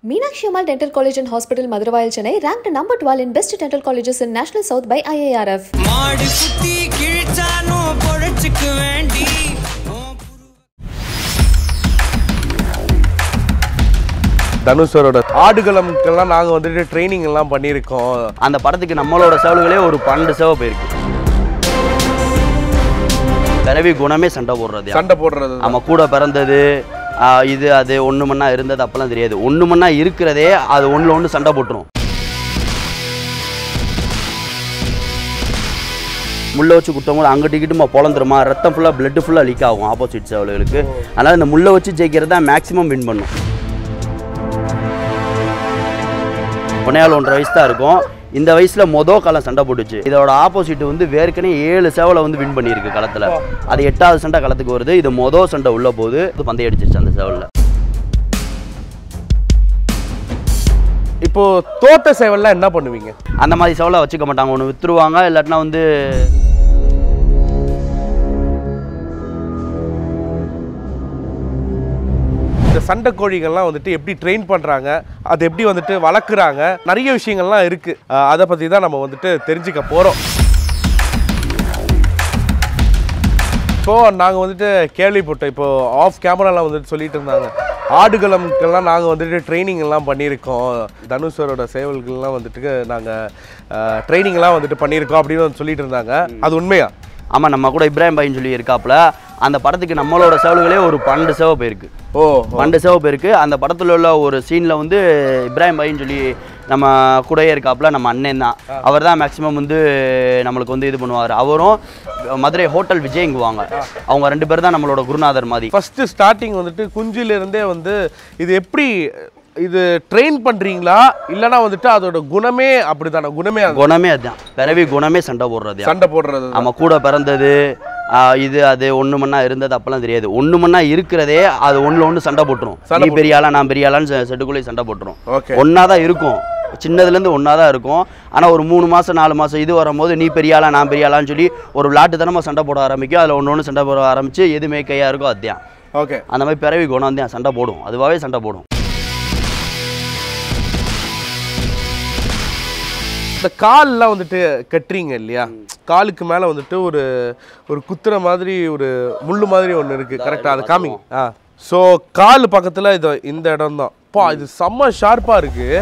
Meenakshi Ammal Dental College and Hospital, Madurai, Chennai, ranked number 12 in best dental colleges in National South by IARF. மாடு குத்தி கிழிச்சானும் பொழைச்சுக்க வேண்டி தனுஷரோட ஆடுகளம்க்கெல்லாம் நாங்கள் வந்துட்டு training எல்லாம் பண்ணியிருக்கோம் அந்த படத்துக்கு நம்மளோட செவலுகளே ஒரு பன்னெண்டு செவ போயிருக்கு பிறவி குணமே சண்டை போடுறது சண்டை போடுறது தான். நம்ம கூட பிறந்தது ஆ, இது அது ஒன்று மண்ணா இருந்தது அப்பெல்லாம் தெரியாது ஒன்று மண்ணா இருக்கிறதே அது ஒன்றில் ஒன்று சண்டை போட்டுரும் முள்ளை வச்சு குத்தும் போது அங்கிட்டு இங்கிட்டுமா பொழந்துருமா ரத்தம் ஃபுல்லாக பிளட் ஃபுல்லாக லீக் ஆகும் ஆப்போசிட் செவலுகளுக்கு அதனால் இந்த முள்ளை வச்சு ஜெயிக்கிறது தான் மேக்ஸிமம் வின் பண்ணும் ஒன்றையால் ஒன்றரை வயசு தான் இருக்கும் இந்த வயசில் மொதல் காலம் சண்டை போட்டுச்சு இதோட ஆப்போசிட் வந்து வேர்க்கனே ஏழு சேவலை வந்து வின் பண்ணியிருக்கு களத்தில் அது எட்டாவது சண்டை களத்துக்கு வருது இது மொதல் சண்டை உள்ள போது இது பந்தயம் அடிச்சிருச்சு அந்த சேவலில் இப்போ தோட்ட சேவல்லாம் என்ன பண்ணுவீங்க அந்த மாதிரி சேவலை வச்சுக்க மாட்டாங்க ஒன்று விற்றுருவாங்க இல்லாட்டினா வந்து இந்த சண்டை கோழிகள்லாம் வந்துட்டு எப்படி ட்ரெயின் பண்ணுறாங்க அது எப்படி வந்துட்டு வளர்க்குறாங்க நிறைய விஷயங்கள்லாம் இருக்குது அதை பற்றி தான் நம்ம வந்துட்டு தெரிஞ்சுக்க போகிறோம் இப்போ நாங்கள் வந்துட்டு கேள்விப்பட்டோம் இப்போ ஆஃப் கேமராலாம் வந்துட்டு சொல்லிட்டு இருந்தாங்க ஆடுகளம்க்கெல்லாம் நாங்கள் வந்துட்டு ட்ரைனிங் எல்லாம் பண்ணியிருக்கோம் தனுஷரோட சேவல்கள்லாம் வந்துட்டு நாங்கள் ட்ரைனிங்லாம் வந்துட்டு பண்ணியிருக்கோம் அப்படின்னு வந்து சொல்லிட்டு இருந்தாங்க அது உண்மையா ஆமாம் நம்ம கூட இப்ராஹிம் பாயின்னு சொல்லி இருக்காப்புல அந்த படத்துக்கு நம்மளோட சேவல்களே ஒரு பன்னெண்டு சேவை போயிருக்கு ஓ பன்னெண்டு சேவை போயிருக்கு அந்த படத்தில் உள்ள ஒரு சீனில் வந்து இப்ராஹிம் பாயின்னு சொல்லி நம்ம கூடயே இருக்காப்புல நம்ம அண்ணன் தான் அவர் தான் மேக்ஸிமம் வந்து நம்மளுக்கு வந்து இது பண்ணுவார் அவரும் மதுரை ஹோட்டல் விஜயங்குவாங்க அவங்க ரெண்டு பேர் தான் நம்மளோட குருநாதர் மாதிரி ஃபஸ்ட்டு ஸ்டார்டிங் வந்துட்டு குஞ்சிலிருந்தே வந்து இது எப்படி இது ட்ரெயின் பண்ணுறீங்களா இல்லைனா வந்துட்டு அதோட குணமே அப்படிதானே குணமே அது குணமே அதுதான் பிறவி குணமே சண்டை போடுறது சண்டை போடுறது தான். நம்ம கூட பிறந்தது ஆ, இது அது ஒன்று மண்ணா இருந்தது அப்பெல்லாம் தெரியாது ஒன்று மண்ணா இருக்கிறதே அது ஒன்றில் ஒன்று சண்டை போட்டுரும் சண்டை நீ பெரிய ஆளா நான் பெரிய ஆளான்னு செ- செட்டுக்குள்ளேயே சண்டை போட்டுரும் ஓகே ஒன்றா தான் இருக்கும் சின்னதுலேருந்து ஒன்றா தான் இருக்கும் ஆனால் ஒரு மூணு மாதம் நாலு மாதம் இது வரும்போது நீ பெரிய ஆளா நான் பெரிய ஆளான்னு சொல்லி ஒரு விளாட்டுத்தனமாக சண்டை போட ஆரம்பிக்கும் அதில் ஒன்று ஒன்று சண்டை போட ஆரம்பிச்சு எது மேய்க்கையாக இருக்கோ அதுதான் ஓகே அந்த மாதிரி பிறவி குணம் தான் சண்டை போடும் அதுவாகவே சண்டை போடும் இந்த கால்லாம் வந்துட்டு கட்டுறீங்க இல்லையா காலுக்கு மேலே வந்துட்டு ஒரு ஒரு குத்துற மாதிரி ஒரு முள்ளு மாதிரி ஒன்று இருக்குது கரெக்டாக அது காமிங்க ஆ ஸோ கால் பக்கத்தில் இது இந்த இடம் தான் பா இது செம்ம ஷார்ப்பாக இருக்குது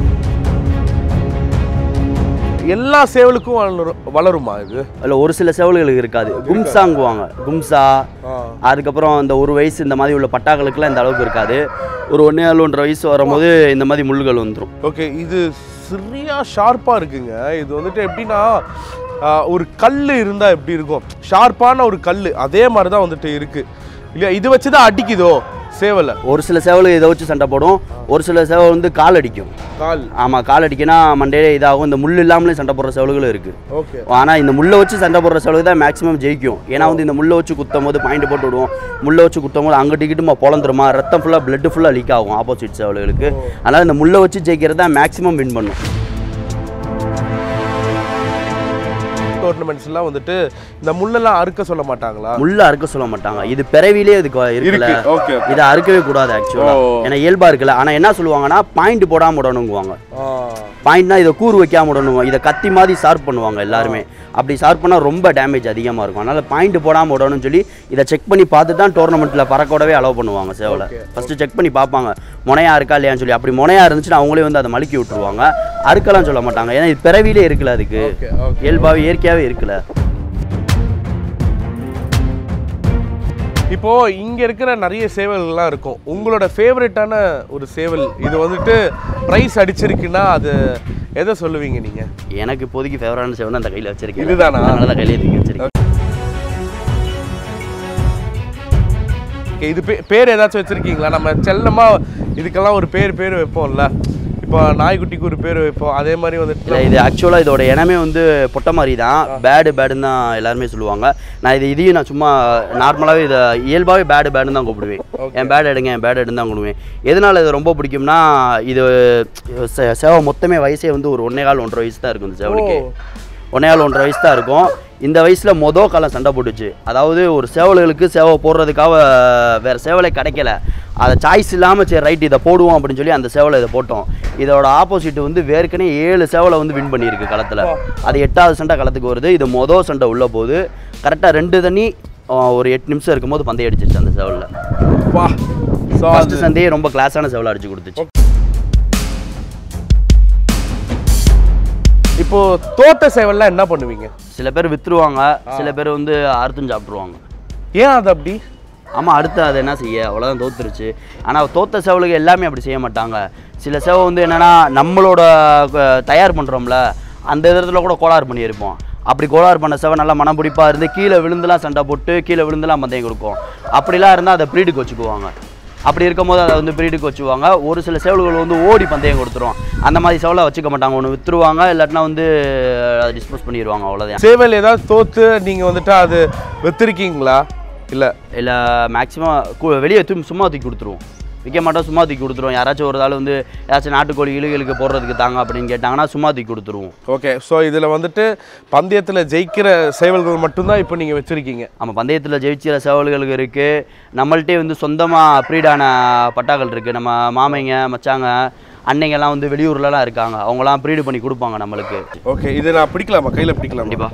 எல்லா சேவலுக்கும் வளரும் வளருமா இது அதில் ஒரு சில சேவல்களுக்கு இருக்காது கும்சாங்குவாங்க கும்சா அதுக்கப்புறம் இந்த ஒரு வயசு இந்த மாதிரி உள்ள பட்டாக்களுக்குலாம் இந்த அளவுக்கு இருக்காது ஒரு ஒன்றே ஏழு ஒன்றரை வயசு வரும்போது இந்த மாதிரி முள்ளுகள் வந்துடும் ஓகே இது சரியா ஷார்ப்பாக இருக்குங்க இது வந்துட்டு எப்படின்னா ஆ, ஒரு கல் இருந்தால் எப்படி இருக்கும் ஷார்ப்பான ஒரு கல் அதே மாதிரி தான் வந்துட்டு இருக்குது இல்லையா இது வச்சு தான் அடிக்குதோ சேவலை ஒரு சில சேவல் இதை வச்சு சண்டை போடும் ஒரு சில சேவல் வந்து கால் அடிக்கும் கால் ஆமாம் கால் அடிக்கினா மண்டையிலே இதாகும் இந்த முள் இல்லாமலே சண்டை போடுற சேவல்களும் இருக்குது ஓகே ஆனால் இந்த முள்ளை வச்சு சண்டை போடுற சேவலுக்கு தான் மேக்ஸிமம் ஜெயிக்கும் ஏன்னா வந்து இந்த முள்ளை வச்சு குத்தும் போது பாயிண்ட் போட்டு விடுவோம் முள்ளை வச்சு குத்தும் போது அங்கிட்டு இங்கிட்டுமா பொழந்துருமா ரத்தம் ஃபுல்லாக பிளட் ஃபுல்லாக லீக் ஆகும் ஆப்போசிட் சேவல்களுக்கு அதனால் இந்த முள்ளை வச்சு ஜெயிக்கிறது தான் மேக்ஸிமம் வின் பண்ணும் டோர்னமெண்ட்ஸ் எல்லாம் வந்துட்டு இந்த முள்ளெல்லாம் அறுக்க சொல்ல மாட்டாங்களா முள்ளை அறுக்க சொல்ல மாட்டாங்க இது பிறவிலே இதுக்கு இருக்குல்ல இருக்கு ஓகே இதை அறுக்கவே கூடாது ஆக்சுவலாக ஓ. ஏன்னா இயல்பா இருக்குல்ல ஆனால் என்ன சொல்லுவாங்கன்னா பாயிண்ட் போடாம விடணுங்குவாங்க பாயிண்ட்னா இதை கூறு வைக்காம விடணும் இதை கத்தி மாதிரி ஷார்ப் பண்ணுவாங்க எல்லாருமே அப்படி ஷார்ப் பண்ணால் ரொம்ப டேமேஜ் அதிகமாக இருக்கும் அதனால் பாயிண்ட் போடாமல் விடணும்னு சொல்லி இதை செக் பண்ணி பார்த்து தான் டோர்னமெண்ட்டில் பறக்க விடவே அலோவ் பண்ணுவாங்க சேவலை ஃபஸ்ட்டு செக் பண்ணி பார்ப்பாங்க முனையா இருக்கா இல்லையான்னு சொல்லி அப்படி முனையா இருந்துச்சுன்னா அவங்களே வந்து அதை மலுக்கி விட்டுருவாங்க அறுக்கலாம் சொல்ல மாட்டாங்க ஏன்னா இது பிறவிலே இருக்குல்ல அதுக்கு ஓகே ஓகே இயல்பாகவே இயற்கையாகவே இருக்குல்ல இப்போ இங்க இருக்கிற நிறைய சேவல்கள்லாம் இருக்கும் உங்களோட ஃபேவரட்டான ஒரு சேவல் இது வந்துட்டு ப்ரைஸ் அடிச்சிருக்குன்னா அது எதை சொல்லுவீங்க நீங்க எனக்கு இப்போதைக்கு ஃபேவரான சேவல் அந்த கையில் வச்சிருக்கேன் இதுதானா? அதனால தான் கையிலே தூக்கி வச்சிருக்கேன் Okay, இது பே- பேர் ஏதாச்சும் வச்சிருக்கீங்களா நம்ம செல்லமா இதுக்கெல்லாம் ஒரு பேர் பேர் வைப்போம்ல இப்போ நாய்க்குட்டிக்கு ஒரு பேர் வைப்போம் அதே மாதிரி வந்துட்டு இல்லை இது ஆக்சுவலாக இதோட இனமே வந்து பொட்டை மாதிரி தான் பேடு பேடுன்னு தான் எல்லாருமே சொல்லுவாங்க நான் இது இதையும் நான் சும்மா நார்மலாகவே இதை இயல்பாகவே பேடு பேடுன்னு தான் கூப்பிடுவேன் என் பேட் எடுங்க என் பேட் எடுன்னு தான் கூப்பிடுவேன் எதனால் இது ரொம்ப பிடிக்கும்னா இது செ- சேவை மொத்தமே வயசே வந்து ஒரு ஒன்றே கால் ஒன்றரை வயசு தான் இருக்கும் இந்த சேவலுக்கு ஒன்றையால் ஒன்றரை வயசு தான் இருக்கும் இந்த வயசில் மொதல் காலம் சண்டை போட்டுச்சு அதாவது ஒரு சேவல்களுக்கு சேவை போடுறதுக்காக வேறு சேவலை கிடைக்கல அதை சாய்ஸ் இல்லாமல் சரி ரைட் இதை போடுவோம் அப்படின்னு சொல்லி அந்த சேவலை இதை போட்டோம் இதோட ஆப்போசிட் வந்து வேர்க்கனே ஏழு சேவலை வந்து வின் பண்ணியிருக்கு களத்தில் அது எட்டாவது சண்டை களத்துக்கு வருது இது மொதல் சண்டை உள்ள போகுது கரெக்டாக ரெண்டு தண்ணி ஆஹ், ஒரு எட்டு நிமிஷம் இருக்கும்போது பந்தயம் அடிச்சிருச்சு அந்த சேவலில் வா ஸோ ஃபர்ஸ்ட் சண்டையே ரொம்ப கிளாஸான சேவலை அடிச்சு கொடுத்துச்சு இப்போ தோட்ட சேவல்லாம் என்ன பண்ணுவீங்க சில பேர் வித்துருவாங்க சில பேர் வந்து அறுத்தும் சாப்பிட்ருவாங்க ஏன் அது அப்படி ஆமாம் அடுத்து அதை என்ன செய்ய அவ்வளோதான் தோத்துருச்சு ஆனால் தோத்த சேவலுக்கு எல்லாமே அப்படி செய்ய மாட்டாங்க சில சேவை வந்து என்னென்னா நம்மளோட அஹ், தயார் பண்ணுறோம்ல அந்த இடத்துல கூட கோளாறு பண்ணியிருப்போம் அப்படி கோளாறு பண்ண சேவை நல்லா மனம் பிடிப்பா இருந்து கீழே விழுந்துலாம் சண்டை போட்டு கீழே விழுந்துலாம் பந்தயம் கொடுக்கும் அப்படிலாம் இருந்தால் அதை ப்ரீடுக்கு வச்சுக்குவாங்க அப்படி இருக்கும்போது அதை வந்து ப்ரீடுக்கு வச்சுக்குவாங்க ஒரு சில சேவல்கள் வந்து ஓடி பந்தயம் கொடுத்துரும் அந்த மாதிரி சேவலை வச்சுக்க மாட்டாங்க ஒன்று வித்துருவாங்க இல்லாட்டினா வந்து அதை டிஸ்போஸ் பண்ணிடுவாங்க அவ்வளோதான் சேவல் ஏதாவது தோத்து நீங்க வந்துட்டு அது வித்திருக்கீங்களா இல்ல இல்லை மேக்ஸிமம் வெளியே தூக்கி சும்மா தூக்கி கொடுத்துருவோம் விற்க மாட்டோம் சும்மா தூக்கி கொடுத்துருவோம் யாராச்சும் ஒரு ஆள் வந்து ஏதாச்சும் நாட்டுக்கோழி இழுகளுக்கு போடுறதுக்கு தாங்க அப்படின்னு கேட்டாங்கன்னா சும்மா தூக்கி கொடுத்துருவோம் ஓகே ஸோ இதுல வந்துட்டு பந்தயத்துல ஜெயிக்கிற சேவல்கள் மட்டும்தான் இப்போ நீங்க வச்சிருக்கீங்க நம்ம பந்தயத்தில் ஜெயிச்சிற சேவல்களுக்கு இருக்குது நம்மள்ட்டே வந்து சொந்தமாக ப்ரீடான பட்டாக்கள் இருக்குது நம்ம மாமைங்க மச்சாங்க அன்னைங்கெல்லாம் வந்து வெளியூர்லலாம் இருக்காங்க அவங்களாம் ப்ரீடு பண்ணி கொடுப்பாங்க நம்மளுக்கு ஓகே இது நான் பிடிக்கலாமா கையில பிடிக்கலாமா கண்டிப்பாக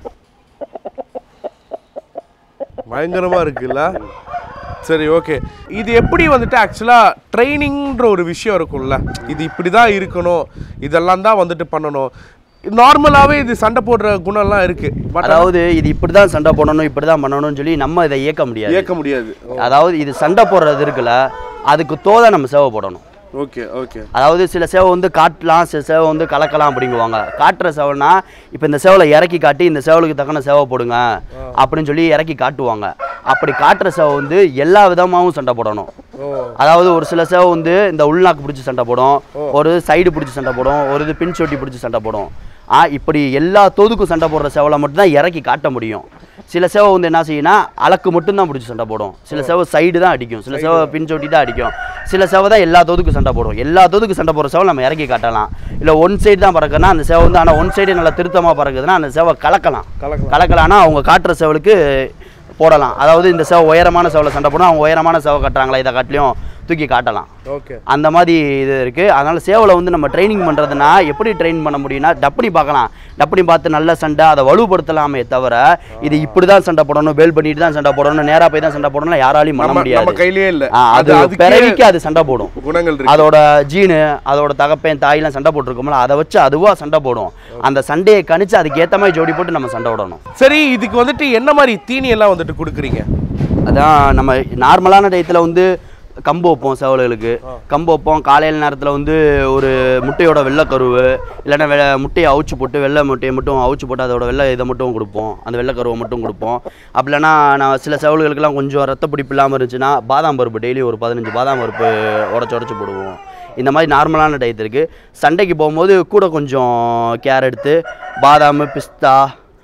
பயங்கரமா இருக்குல்ல சரி ஓகே இது எப்படி வந்துட்டு ஆக்சுவலா ட்ரைனிங்ன்ற ஒரு விஷயம் இருக்கும்ல இது இப்படி தான் இருக்கணும் இதெல்லாம் தான் வந்துட்டு பண்ணணும் நார்மலாவே இது சண்டை போடுற குணம்லாம் இருக்கு பட் அதாவது இது இப்படி தான் சண்டை போடணும் இப்படி தான் பண்ணணும்னு சொல்லி நம்ம இதை இயக்க முடியாது இயக்க முடியாது அதாவது இது சண்டை போடுறது இருக்குல்ல அதுக்கு தோதை நம்ம சேவை போடணும் ஓகே ஓகே அதாவது சில சேவை வந்து காட்டலாம் சில சேவை வந்து கலக்கலாம் அப்படிங்குவாங்க காட்டுற சேவல்னா இப்போ இந்த சேவலை இறக்கி காட்டி இந்த சேவலுக்கு தக்கன சேவை போடுங்க அப்படின்னு சொல்லி இறக்கி காட்டுவாங்க அப்படி காட்டுற சேவை வந்து எல்லா விதமாகவும் சண்டை போடணும் ஓ அதாவது ஒரு சில சேவை வந்து இந்த உள்நாக்கு பிடிச்சி சண்டை போடும் ஒரு சைடு பிடிச்சி சண்டை போடும் ஒரு இது பின் சொட்டி பிடிச்சி சண்டை போடும் ஆ இப்படி எல்லா தோதுக்கும் சண்டை போடுற சேவலை மட்டும்தான் இறக்கி காட்ட முடியும் சில சேவை வந்து என்ன செய்யும்னா அலக்கு மட்டும்தான் பிடிச்சி சண்டை போடும் சில சேவை சைடு தான் அடிக்கும் சில சேவை பின் சொட்டி தான் அடிக்கும் சில சேவை தான் எல்லா தோதுக்கும் சண்டை போடும் எல்லா தோதுக்கும் சண்டை போடுற சேவை நம்ம இறக்கி காட்டலாம் இல்லை ஒன் சைடு தான் பறக்குன்னா அந்த சேவை வந்து ஆனால் ஒன் சைடு நல்லா திருத்தமாக பறக்குதுன்னா அந்த சேவை கலக்கலாம் கலக்கலாம். கலக்கலாம்னா அவங்க காட்டுற சேவலுக்கு போடலாம் அதாவது இந்த சேவை உயரமான சேவலை சண்டை போடும் அவங்க உயரமான சேவை காட்டுறாங்களா இதை காட்டிலையும் தூக்கி காட்டலாம் ஓகே அந்த மாதிரி இது இருக்குது அதனால் சேவலை வந்து நம்ம ட்ரைனிங் பண்ணுறதுனா எப்படி ட்ரெயின் பண்ண முடியும்னா டப்பனி பார்க்கலாம் டப்பனி பார்த்து நல்ல சண்டை அதை வலுப்படுத்தலாமே தவிர இது இப்படி தான் சண்டை போடணும் வேல் பண்ணிட்டு தான் சண்டை போடணும் நேராக போய் தான் சண்டை போடணும் யாராலையும் பண்ண நம்ம நம்ம முடியாது கையிலேயே இல்ல ஆ, அது அதுக்கே பிறவிக்கு அது சண்டை போடும் குணங்கள் இருக்கு அதோட ஜீனு அதோட தகப்பன் தாயெல்லாம் சண்டை போட்டிருக்கோம்ல அதை வச்சு அதுவாக சண்டை போடும் அந்த சண்டையை கணிச்சு அதுக்கு ஏற்ற மாதிரி ஜோடி போட்டு நம்ம சண்டை விடணும் சரி இதுக்கு வந்துட்டு என்ன மாதிரி தீனி எல்லாம் வந்துட்டு கொடுக்குறீங்க அதான் நம்ம நார்மலான டயத்தில் வந்து கம்பு வைப்போம் சேவல்களுக்கு கம்பு வைப்போம் காலையில் நேரத்தில் வந்து ஒரு முட்டையோட வெள்ளைக்கருவு இல்லைன்னா வெ முட்டையை அவிச்சு போட்டு வெள்ளை முட்டையை மட்டும் அவிச்சு போட்டு அதோட வெள்ளை இதை மட்டும் கொடுப்போம் அந்த வெள்ளைக்கருவை மட்டும் கொடுப்போம் அப்படி இல்லைன்னா நான் சில சேவல்களுக்கெல்லாம் கொஞ்சம் ரத்த பிடிப்பு இல்லாமல் இருந்துச்சுன்னா பாதாம் பருப்பு டெய்லி ஒரு பதினஞ்சு பாதாம் பருப்பு உடச்சி உடச்சி போடுவோம் இந்த மாதிரி நார்மலான டயத்திற்கு சண்டைக்கு போகும்போது கூட கொஞ்சம் கேர் எடுத்து பாதாம் பிஸ்தா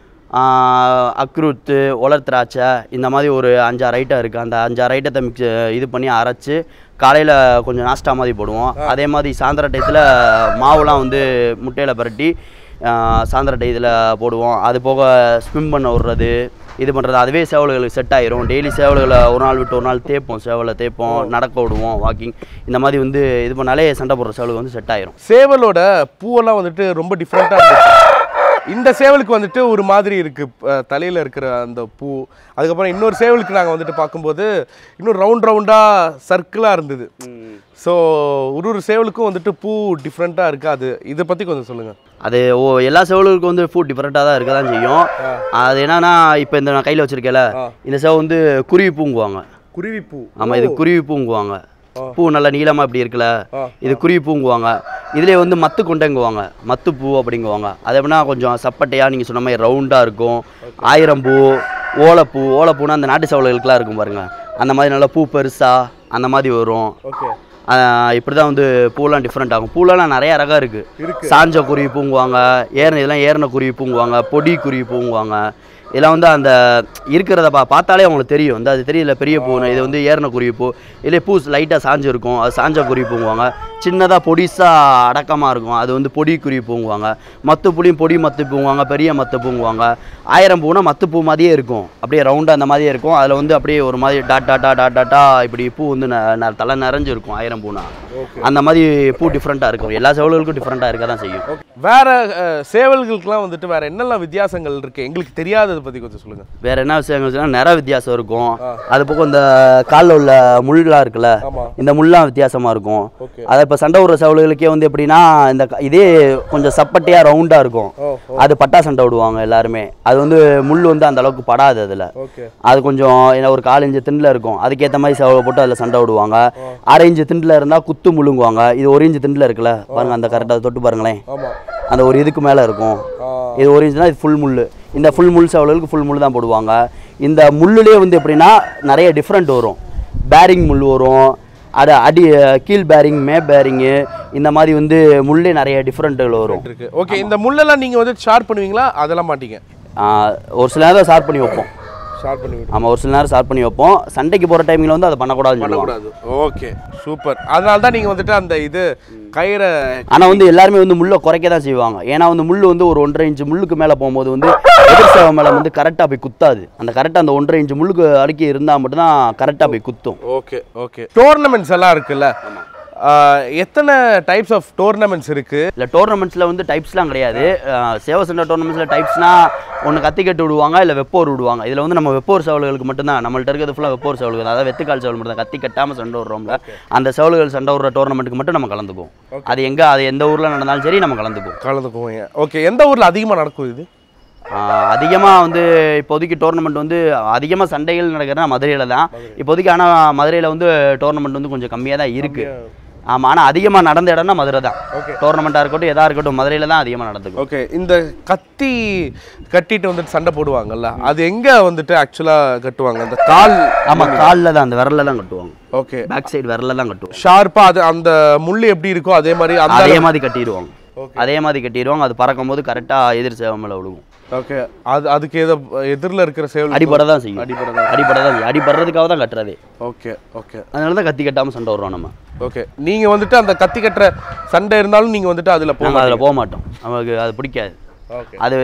ஆஹ் அக்ரூத்து உலர் திராட்சை இந்த மாதிரி ஒரு அஞ்சாறு ஐட்டம் இருக்குது அந்த அஞ்சாறு ஐட்டத்தை மிக்ஸ் இது பண்ணி அரைச்சி காலையில் கொஞ்சம் நாஸ்டா மாதிரி போடுவோம் அதே மாதிரி சாயந்தர டயத்தில் மாவுலாம் வந்து முட்டையில் பரட்டி ஆஹ் சாயந்தர டயத்தில் போடுவோம் அது போக ஸ்விம் பண்ண விட்றது இது பண்ணுறது அதுவே சேவல்களுக்கு செட் ஆயிரும் டெய்லி சேவல்களை ஒரு நாள் விட்டு ஒரு நாள் தேய்ப்போம் சேவலை தேய்ப்போம் நடக்க விடுவோம் வாக்கிங் இந்த மாதிரி வந்து இது பண்ணாலே சண்டை போடுற சேவலுக்கு வந்து செட் ஆயிரும் சேவலோட பூவெல்லாம் வந்துட்டு ரொம்ப டிஃப்ரெண்ட்டாக இருந்துச்சு இந்த சேவலுக்கு வந்துட்டு ஒரு மாதிரி இருக்கு அஹ், தலையில இருக்கிற அந்த பூ அதுக்கப்புறம் இன்னொரு சேவலுக்கு நாங்கள் வந்துட்டு பார்க்கும்போது இன்னும் ரவுண்ட் ரவுண்டாக சர்க்கிளாக இருந்தது ஸோ ஒரு ஒரு சேவலுக்கும் வந்துட்டு பூ டிஃப்ரெண்ட்டாக இருக்கு அது இதை பற்றி கொஞ்சம் சொல்லுங்கள் அது ஓ எல்லா செவலுக்கும் வந்து ஃபுட் டிஃப்ரெண்ட்டாக தான் இருக்க தான் செய்யும் அது என்னன்னா இப்போ இந்த நான் கையில் வச்சிருக்கேன்ல இந்த செவ வந்து குருவி பூங்குவாங்க குருவி பூ ஆமாம் இது குருவி பூங்குவாங்க பூ நல்லா நீளமாக இப்படி இருக்குல்ல ஆ. இது குருவி பூங்குவாங்க இதுலேயே வந்து மத்து கொண்டைங்குவாங்க மத்து பூ அப்படிங்குவாங்க அது எப்படின்னா கொஞ்சம் சப்பட்டையாக நீங்கள் சொன்ன மாதிரி ரவுண்டாக இருக்கும் ஆயிரம் பூ ஓலைப்பூ ஓலைப்பூனா அந்த நாட்டு சேவல்களுக்கெல்லாம் இருக்கும் பாருங்க அந்த மாதிரி நல்லா பூ பெருசாக அந்த மாதிரி வரும் ஓகே இப்படி தான் வந்து பூலாம் டிஃப்ரெண்ட் ஆகும் பூலாம் நிறைய ரகம் இருக்குது இருக்கு. சாஞ்ச குருவி பூங்குவாங்க ஏறின இதெல்லாம் ஏறின குருவி பூங்குவாங்க பொடி குருவி பூங்குவாங்க இதெல்லாம் வந்து அந்த இருக்கிறத பா பார்த்தாலே அவங்களுக்கு தெரியும் இந்த அது தெரியல பெரிய பூ இது வந்து ஏறின குருவி பூ இல்லை பூ லைட்டாக சாஞ்சு இருக்கும் அது சாஞ்ச குருவி பூங்குவாங்க சின்னதாக பொடிசாக அடக்கமாக இருக்கும் அது வந்து பொடி குருவி பூங்குவாங்க மத்து புளியும் பொடி மத்து பூங்குவாங்க பெரிய மத்து பூங்குவாங்க ஆயிரம் பூனா மத்து பூ மாதிரியே இருக்கும் அப்படியே ரவுண்டாக அந்த மாதிரியே இருக்கும் அதில் வந்து அப்படியே ஒரு மாதிரி டாட் டாட்டா டாட் டாட்டா இப்படி பூ வந்து ந- ந- தலை நிறைஞ்சு இருக்கும் ஆயிரம் பூனா அந்த மாதிரி பூ டிஃப்ரெண்ட்டாக இருக்கும் எல்லா செவல்களுக்கும் டிஃப்ரெண்ட்டாக இருக்க தான் செய்யும் வேற அஹ், சேவல்களுக்கெல்லாம் வந்துட்டு வேற என்னெல்லாம் வித்தியாசங்கள் இருக்கு எங்களுக்கு தெரியாததை பத்தி கொஞ்சம் சொல்லுங்க வேற என்ன விஷயங்கள் சொன்னா நிற வித்தியாசம் இருக்கும் அது போக இந்த காலில் உள்ள முள்ளெலாம் இருக்குல்ல ஆமா. இந்த முள்ளாம் வித்தியாசமா இருக்கும் ஓகே அதை இப்போ சண்டை விடுற சவுளுகளுக்கே வந்து எப்படின்னா இந்த க- இதே கொஞ்சம் சப்பட்டியாக ரவுண்டாக இருக்கும் ஓ அது பட்டா சண்டை விடுவாங்க எல்லாருமே அது வந்து முள் வந்து அந்த அளவுக்கு படாது அதில் ஓகே அது கொஞ்சம் என்ன ஒரு கால் இஞ்சு திண்டில் இருக்கும் அதுக்கேற்ற மாதிரி செவலை போட்டு அதில் சண்டை விடுவாங்க அரை இஞ்சு திண்டில் இருந்தால் குத்து முழுங்குவாங்க இது ஒரு இஞ்சு திண்டில் இருக்குல்ல பாருங்க அந்த கரெக்டாக தொட்டு பாருங்களேன் ஆமா அந்த ஒரு இதுக்கு மேலே இருக்கும் ஆ. இது ஒரு இன்ச்சுனா இது ஃபுல் முள் இந்த ஃபுல் முள் செவலுக்கு ஃபுல் முள் தான் போடுவாங்க இந்த முள்ளுலேயே வந்து எப்படின்னா நிறைய டிஃப்ரெண்ட் வரும் பேரிங் முள் வரும் அது அடி கீழ் பேரிங் மே பேரிங்கு இந்த மாதிரி வந்து முள்ளே நிறைய டிஃப்ரெண்ட்டுகள் வரும் இருக்கு ஓகே இந்த முள்ளெல்லாம் நீங்க வந்து ஷார்ப் பண்ணுவீங்களா அதெல்லாம் மாட்டீங்க ஆஹ் ஒரு சில நேரம் ஷார்ப் பண்ணி வைப்போம் ஷார்ப் பண்ணி விட்டு ஆமாம் ஒரு சில நேரம் ஷார்ப் பண்ணி வைப்போம் சண்டைக்கு போகிற டைமில் வந்து அதை பண்ணக்கூடாதுன்னு சொல்லுவாங்க பண்ணக்கூடாது ஓகே சூப்பர் அதனால தான் நீங்க வந்துட்டு அந்த இது கயிறை ஆனால் வந்து எல்லாருமே வந்து முள்ளை குறைக்க தான் செய்வாங்க ஏன்னா வந்து முள் வந்து ஒரு ஒன்றரை இன்ச்சு முள்ளுக்கு மேலே போகும்போது வந்து எதிர் சேவை மேலே வந்து கரெக்டாக போய் குத்தாது அந்த கரெக்டாக அந்த ஒன்றரை இன்ச்சு முள்ளுக்கு அடுக்கி இருந்தால் மட்டும்தான் கரெக்டாக போய் குத்தும் ஓகே ஓகே டோர்னமெண்ட்ஸ் எல்லாம் இருக்குல்ல ஆ, எத்தனை டைப்ஸ் ஆஃப் டோர்னமெண்ட்ஸ் இருக்கு இல்லை டோர்னமெண்ட்ஸில் வந்து டைப்ஸ்லாம் கிடையாது அஹ் சேவை சென்டர் டோர்னமெண்ட்ஸில் டைப்ஸ்னால் ஒன்று கத்தி கட்டு விடுவாங்க இல்லை வெப்போர் விடுவாங்க இதில் வந்து நம்ம வெப்போர் சவல்களுக்கு மட்டும்தான் நம்மள்ட்ட இருக்கிறது ஃபுல்லாக வெப்போர் சவல்கள் அதாவது வெத்துக்கால் சவல் மட்டும் தான் கத்தி கட்டாமல் சண்டை விடுறோம்ல அந்த சவல்கள் சண்டை விடுற டோர்னமெண்ட்டுக்கு மட்டும் நம்ம கலந்துக்குவோம் அது எங்கே அது எந்த ஊரில் நடந்தாலும் சரி நம்ம கலந்துக்குவோம் கலந்துக்குவோங்க ஓகே எந்த ஊர்ல அதிகமா நடக்கும் இது அதிகமாக வந்து இப்போதைக்கு டோர்னமெண்ட் வந்து அதிகமாக சண்டைகள் நடக்கிறதுனா மதுரையில் தான் இப்போதைக்கு ஆனால் மதுரையில் வந்து டோர்னமெண்ட் வந்து கொஞ்சம் கம்மியாக தான் இருக்குது ஆமாம் ஆனால் அதிகமாக நடந்த இடம்னா மதுரை தான் Okay. டோர்னமெண்ட்டாக இருக்கட்டும் எதாக இருக்கட்டும் மதுரையில் தான் அதிகமாக நடந்துக்கும் ஓகே இந்த கத்தி கட்டிட்டு வந்துட்டு சண்டை போடுவாங்கல்ல அது எங்க வந்துட்டு ஆக்சுவலா கட்டுவாங்க அந்த கால் ஆமாம் காலில் தான் அந்த விரல்ல தான் கட்டுவாங்க ஓகே பேக் சைடு விரல்ல தான் கட்டுவோம் ஷார்ப்பா அது அந்த முள் எப்படி இருக்கோ அதே மாதிரி அந்த அதே மாதிரி கட்டிடுவாங்க அதே மாதிரி கட்டிடுவாங்க அது பறக்கும் போது கரெக்டாக எதிர் சேவை மேலே விழுகும் ஓகே அது அதுக்கு ஏதோ எதிரில் இருக்கிற சேவல் அடிபட தான் செய்யும் அடிபட தான் அடிபட தான் செய்யும் அடிபடுறதுக்காக தான் கட்டுறதே ஓகே ஓகே அதனால தான் கத்தி கட்டாமல் சண்டை விடுறோம் நம்ம ஓகே நீங்க வந்துட்டு அந்த கத்தி கட்டுற சண்டை இருந்தாலும் நீங்க வந்துட்டு அதுல நாங்கள் போங்க அதில் போக மாட்டோம் நமக்கு அது பிடிக்காது ஓகே அது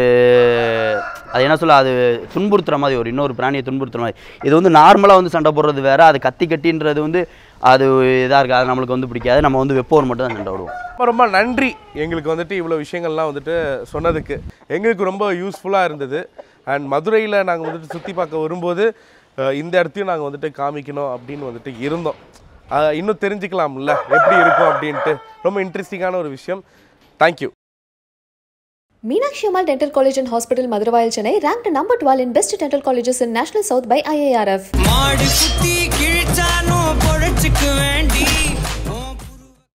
அது என்ன சொல்ல அது துன்புறுத்துற மாதிரி ஒரு இன்னொரு பிராணியை துன்புறுத்துற மாதிரி இது வந்து நார்மலாக வந்து சண்டை போடுறது வேற அது கத்தி கட்டின்றது வந்து அது இதாக இருக்குது அது நம்மளுக்கு வந்து பிடிக்காது நம்ம வந்து வெப்போர் மட்டும் தான் சண்டை விடுவோம் ரொம்ப ரொம்ப நன்றி எங்களுக்கு வந்துட்டு இவ்வளோ விஷயங்கள்லாம் வந்துட்டு சொன்னதுக்கு எங்களுக்கு ரொம்ப யூஸ்ஃபுல்லாக இருந்தது அண்ட் மதுரையில் நாங்கள் வந்துட்டு சுற்றி பார்க்க வரும்போது அஹ், இந்த இடத்தையும் நாங்கள் வந்துட்டு காமிக்கணும் அப்படின்னு வந்துட்டு இருந்தோம் அஹ், இன்னும் தெரிஞ்சுக்கலாம்ல எப்படி இருக்கும் அப்படின்ட்டு ரொம்ப இன்ட்ரெஸ்டிங்கான ஒரு விஷயம் thank you Meenakshi Ammal Dental College and Hospital, Madurai, Chennai, ranked number 12 in best dental colleges in National South by IARF. மாடு குத்தி கிழிச்சானும் பொழைச்சுக்கு வேண்டி